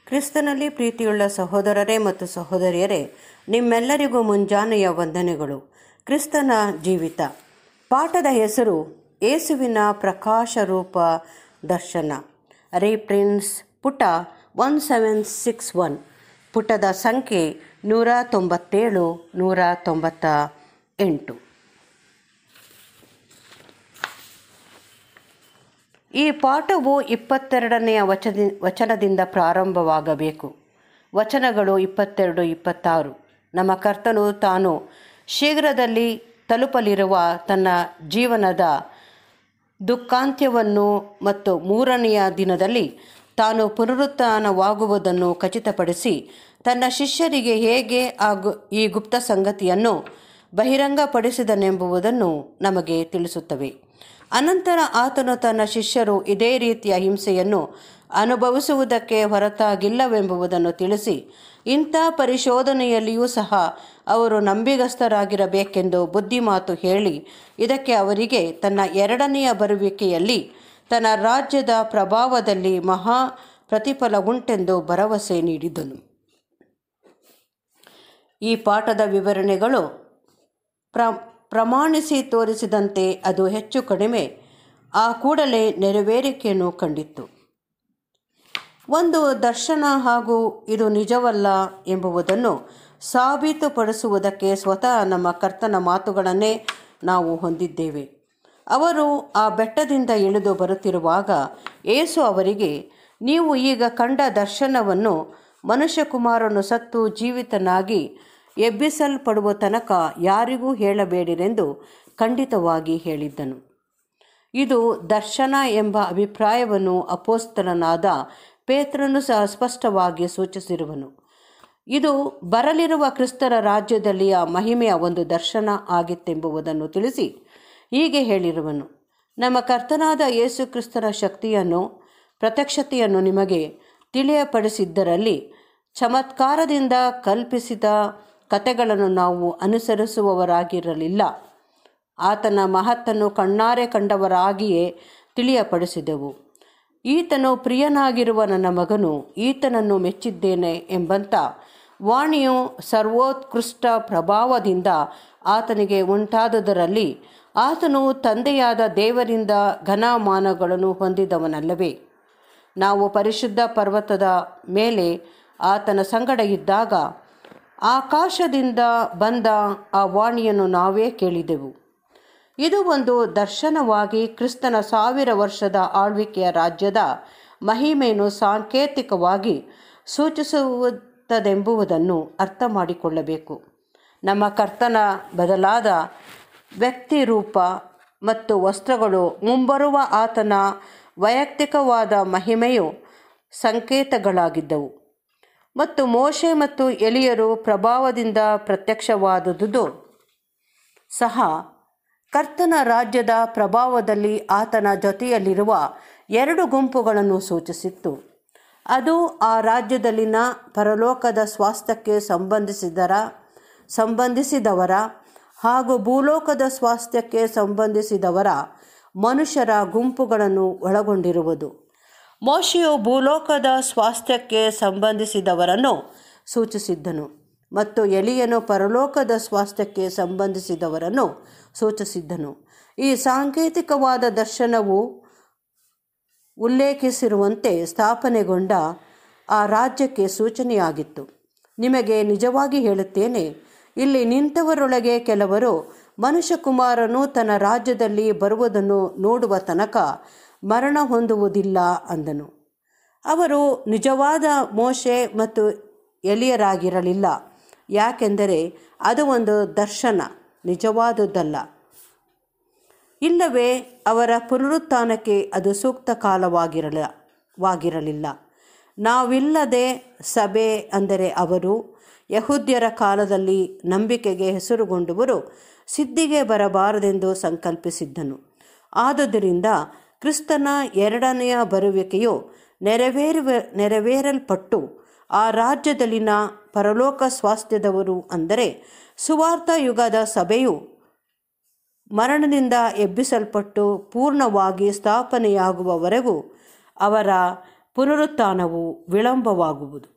ಕ್ರಿಸ್ತನಲ್ಲಿ ಪ್ರೀತಿಯುಳ್ಳ ಸಹೋದರರೇ ಮತ್ತು ಸಹೋದರಿಯರೇ ನಿಮ್ಮೆಲ್ಲರಿಗೂ ಮುಂಜಾನೆಯ ವಂದನೆಗಳು ಕ್ರಿಸ್ತನ ಜೀವಿತ ಪಾಠದ ಹೆಸರು ಏಸುವಿನ ಪ್ರಕಾಶ ರೂಪ ದರ್ಶನ ರೀಪ್ರಿನ್ಸ್ ಪುಟ ಒನ್ ಸೆವೆನ್ ಸಿಕ್ಸ್ ಒನ್ ಪುಟದ ಸಂಖ್ಯೆ ನೂರ ತೊಂಬತ್ತೇಳು ನೂರ ತೊಂಬತ್ತ ಎಂಟು ಈ ಪಾಠವು ಇಪ್ಪತ್ತೆರಡನೆಯ ವಚನ ವಚನದಿಂದ ಪ್ರಾರಂಭವಾಗಬೇಕು ವಚನಗಳು ಇಪ್ಪತ್ತೆರಡು ಇಪ್ಪತ್ತಾರು ನಮ್ಮ ಕರ್ತನು ತಾನು ಶೀಘ್ರದಲ್ಲಿ ತಲುಪಲಿರುವ ತನ್ನ ಜೀವನದ ದುಃಖಾಂತ್ಯವನ್ನು ಮತ್ತು ಮೂರನೆಯ ದಿನದಲ್ಲಿ ತಾನು ಪುನರುತ್ಥಾನವಾಗುವುದನ್ನು ಖಚಿತಪಡಿಸಿ ತನ್ನ ಶಿಷ್ಯರಿಗೆ ಹೇಗೆ ಆ ಗು ಈ ಗುಪ್ತ ಸಂಗತಿಯನ್ನು ಬಹಿರಂಗಪಡಿಸಿದನೆಂಬುದನ್ನು ನಮಗೆ ತಿಳಿಸುತ್ತವೆ ಅನಂತರ ಆತನು ತನ್ನ ಶಿಷ್ಯರು ಇದೇ ರೀತಿಯ ಹಿಂಸೆಯನ್ನು ಅನುಭವಿಸುವುದಕ್ಕೆ ಹೊರತಾಗಿಲ್ಲವೆಂಬುದನ್ನು ತಿಳಿಸಿ ಇಂಥ ಪರಿಶೋಧನೆಯಲ್ಲಿಯೂ ಸಹ ಅವರು ನಂಬಿಗಸ್ತರಾಗಿರಬೇಕೆಂದು ಬುದ್ಧಿಮಾತು ಹೇಳಿ ಇದಕ್ಕೆ ಅವರಿಗೆ ತನ್ನ ಎರಡನೆಯ ಬರುವಿಕೆಯಲ್ಲಿ ತನ್ನ ರಾಜ್ಯದ ಪ್ರಭಾವದಲ್ಲಿ ಮಹಾ ಪ್ರತಿಫಲ ಉಂಟೆಂದು ಭರವಸೆ ನೀಡಿದನು ಈ ಪಾಠದ ವಿವರಣೆಗಳು ಪ್ರ ಪ್ರಮಾಣಿಸಿ ತೋರಿಸಿದಂತೆ ಅದು ಹೆಚ್ಚು ಕಡಿಮೆ ಆ ಕೂಡಲೇ ನೆರವೇರಿಕೆಯನ್ನು ಕಂಡಿತ್ತು ಒಂದು ದರ್ಶನ ಹಾಗೂ ಇದು ನಿಜವಲ್ಲ ಎಂಬುದನ್ನು ಸಾಬೀತುಪಡಿಸುವುದಕ್ಕೆ ಸ್ವತಃ ನಮ್ಮ ಕರ್ತನ ಮಾತುಗಳನ್ನೇ ನಾವು ಹೊಂದಿದ್ದೇವೆ ಅವರು ಆ ಬೆಟ್ಟದಿಂದ ಇಳಿದು ಬರುತ್ತಿರುವಾಗ ಏಸು ಅವರಿಗೆ ನೀವು ಈಗ ಕಂಡ ದರ್ಶನವನ್ನು ಮನುಷ್ಯಕುಮಾರನು ಸತ್ತು ಜೀವಿತನಾಗಿ ಎಬ್ಬಿಸಲ್ಪಡುವ ತನಕ ಯಾರಿಗೂ ಹೇಳಬೇಡಿರೆಂದು ಖಂಡಿತವಾಗಿ ಹೇಳಿದ್ದನು ಇದು ದರ್ಶನ ಎಂಬ ಅಭಿಪ್ರಾಯವನ್ನು ಅಪೋಸ್ತಲನಾದ ಪೇತ್ರನು ಸಹ ಸ್ಪಷ್ಟವಾಗಿ ಸೂಚಿಸಿರುವನು ಇದು ಬರಲಿರುವ ಕ್ರಿಸ್ತರ ರಾಜ್ಯದಲ್ಲಿಯ ಮಹಿಮೆಯ ಒಂದು ದರ್ಶನ ಆಗಿತ್ತೆಂಬುದನ್ನು ತಿಳಿಸಿ ಹೀಗೆ ಹೇಳಿರುವನು ನಮ್ಮ ಕರ್ತನಾದ ಯೇಸು ಕ್ರಿಸ್ತನ ಶಕ್ತಿಯನ್ನು ಪ್ರತ್ಯಕ್ಷತೆಯನ್ನು ನಿಮಗೆ ತಿಳಿಯಪಡಿಸಿದ್ದರಲ್ಲಿ ಚಮತ್ಕಾರದಿಂದ ಕಲ್ಪಿಸಿದ ಕತೆಗಳನ್ನು ನಾವು ಅನುಸರಿಸುವವರಾಗಿರಲಿಲ್ಲ ಆತನ ಮಹತ್ತನ್ನು ಕಣ್ಣಾರೆ ಕಂಡವರಾಗಿಯೇ ತಿಳಿಯಪಡಿಸಿದೆವು ಈತನು ಪ್ರಿಯನಾಗಿರುವ ನನ್ನ ಮಗನು ಈತನನ್ನು ಮೆಚ್ಚಿದ್ದೇನೆ ಎಂಬಂತ ವಾಣಿಯು ಸರ್ವೋತ್ಕೃಷ್ಟ ಪ್ರಭಾವದಿಂದ ಆತನಿಗೆ ಉಂಟಾದುದರಲ್ಲಿ ಆತನು ತಂದೆಯಾದ ದೇವರಿಂದ ಘನಮಾನಗಳನ್ನು ಹೊಂದಿದವನಲ್ಲವೇ ನಾವು ಪರಿಶುದ್ಧ ಪರ್ವತದ ಮೇಲೆ ಆತನ ಸಂಗಡ ಇದ್ದಾಗ ಆಕಾಶದಿಂದ ಬಂದ ಆ ವಾಣಿಯನ್ನು ನಾವೇ ಕೇಳಿದೆವು ಇದು ಒಂದು ದರ್ಶನವಾಗಿ ಕ್ರಿಸ್ತನ ಸಾವಿರ ವರ್ಷದ ಆಳ್ವಿಕೆಯ ರಾಜ್ಯದ ಮಹಿಮೆಯನ್ನು ಸಾಂಕೇತಿಕವಾಗಿ ಸೂಚಿಸುವುದೆಂಬುದನ್ನು ಅರ್ಥ ಮಾಡಿಕೊಳ್ಳಬೇಕು ನಮ್ಮ ಕರ್ತನ ಬದಲಾದ ವ್ಯಕ್ತಿ ರೂಪ ಮತ್ತು ವಸ್ತ್ರಗಳು ಮುಂಬರುವ ಆತನ ವೈಯಕ್ತಿಕವಾದ ಮಹಿಮೆಯು ಸಂಕೇತಗಳಾಗಿದ್ದವು ಮತ್ತು ಮೋಶೆ ಮತ್ತು ಎಲಿಯರು ಪ್ರಭಾವದಿಂದ ಪ್ರತ್ಯಕ್ಷವಾದುದು ಸಹ ಕರ್ತನ ರಾಜ್ಯದ ಪ್ರಭಾವದಲ್ಲಿ ಆತನ ಜೊತೆಯಲ್ಲಿರುವ ಎರಡು ಗುಂಪುಗಳನ್ನು ಸೂಚಿಸಿತ್ತು ಅದು ಆ ರಾಜ್ಯದಲ್ಲಿನ ಪರಲೋಕದ ಸ್ವಾಸ್ಥ್ಯಕ್ಕೆ ಸಂಬಂಧಿಸಿದರ ಸಂಬಂಧಿಸಿದವರ ಹಾಗೂ ಭೂಲೋಕದ ಸ್ವಾಸ್ಥ್ಯಕ್ಕೆ ಸಂಬಂಧಿಸಿದವರ ಮನುಷ್ಯರ ಗುಂಪುಗಳನ್ನು ಒಳಗೊಂಡಿರುವುದು ಮೋಶೆಯು ಭೂಲೋಕದ ಸ್ವಾಸ್ಥ್ಯಕ್ಕೆ ಸಂಬಂಧಿಸಿದವರನ್ನು ಸೂಚಿಸಿದ್ದನು ಮತ್ತು ಎಲಿಯನು ಪರಲೋಕದ ಸ್ವಾಸ್ಥ್ಯಕ್ಕೆ ಸಂಬಂಧಿಸಿದವರನ್ನು ಸೂಚಿಸಿದ್ದನು ಈ ಸಾಂಕೇತಿಕವಾದ ದರ್ಶನವು ಉಲ್ಲೇಖಿಸಿರುವಂತೆ ಸ್ಥಾಪನೆಗೊಂಡ ಆ ರಾಜ್ಯಕ್ಕೆ ಸೂಚನೆಯಾಗಿತ್ತು ನಿಮಗೆ ನಿಜವಾಗಿ ಹೇಳುತ್ತೇನೆ ಇಲ್ಲಿ ನಿಂತವರೊಳಗೆ ಕೆಲವರು ಮನುಷ್ಯಕುಮಾರನು ತನ್ನ ರಾಜ್ಯದಲ್ಲಿ ಬರುವುದನ್ನು ನೋಡುವ ತನಕ ಮರಣ ಹೊಂದುವುದಿಲ್ಲ ಅಂದನು ಅವರು ನಿಜವಾದ ಮೋಶೆ ಮತ್ತು ಎಲಿಯರಾಗಿರಲಿಲ್ಲ ಯಾಕೆಂದರೆ ಅದು ಒಂದು ದರ್ಶನ ನಿಜವಾದುದಲ್ಲ ಇಲ್ಲವೇ ಅವರ ಪುನರುತ್ಥಾನಕ್ಕೆ ಅದು ಸೂಕ್ತ ಕಾಲವಾಗಿರಲ ವಾಗಿರಲಿಲ್ಲ ನಾವಿಲ್ಲದೆ ಸಭೆ ಅಂದರೆ ಅವರು ಯಹುದ್ಯರ ಕಾಲದಲ್ಲಿ ನಂಬಿಕೆಗೆ ಹೆಸರುಗೊಂಡವರು ಸಿದ್ಧಿಗೆ ಬರಬಾರದೆಂದು ಸಂಕಲ್ಪಿಸಿದ್ದನು ಆದುದರಿಂದ ಕ್ರಿಸ್ತನ ಎರಡನೆಯ ಬರುವಿಕೆಯು ನೆರವೇರುವ ನೆರವೇರಲ್ಪಟ್ಟು ಆ ರಾಜ್ಯದಲ್ಲಿನ ಪರಲೋಕ ಸ್ವಾಸ್ಥ್ಯದವರು ಅಂದರೆ ಸುವಾರ್ಥ ಯುಗದ ಸಭೆಯು ಮರಣದಿಂದ ಎಬ್ಬಿಸಲ್ಪಟ್ಟು ಪೂರ್ಣವಾಗಿ ಸ್ಥಾಪನೆಯಾಗುವವರೆಗೂ ಅವರ ಪುನರುತ್ಥಾನವು ವಿಳಂಬವಾಗುವುದು